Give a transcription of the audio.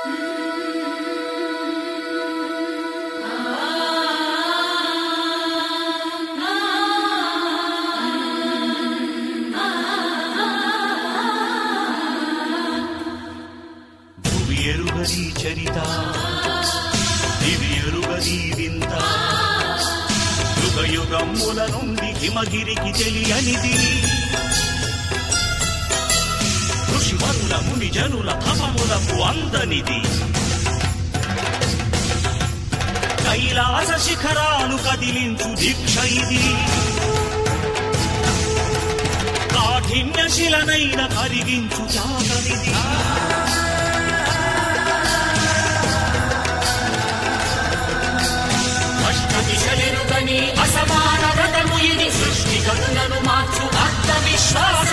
భువి ఎరుగది చరిత దివి ఎరుగది వింత యుగ యుగముల నుండి హిమగిరికి తెలియనిది ఋషివరుల ముని జనుల తపములకు అందనిది కైలాస శిఖరాలు కదిలించు దీక్ష ఇది కాఠిన్య శిలనైన కరిగించు త్యాగమిది అష్టదిశలెరుగని అసమాన వ్రతము ఇది సృష్టి గతులను మార్చు అర్థ విశ్వాస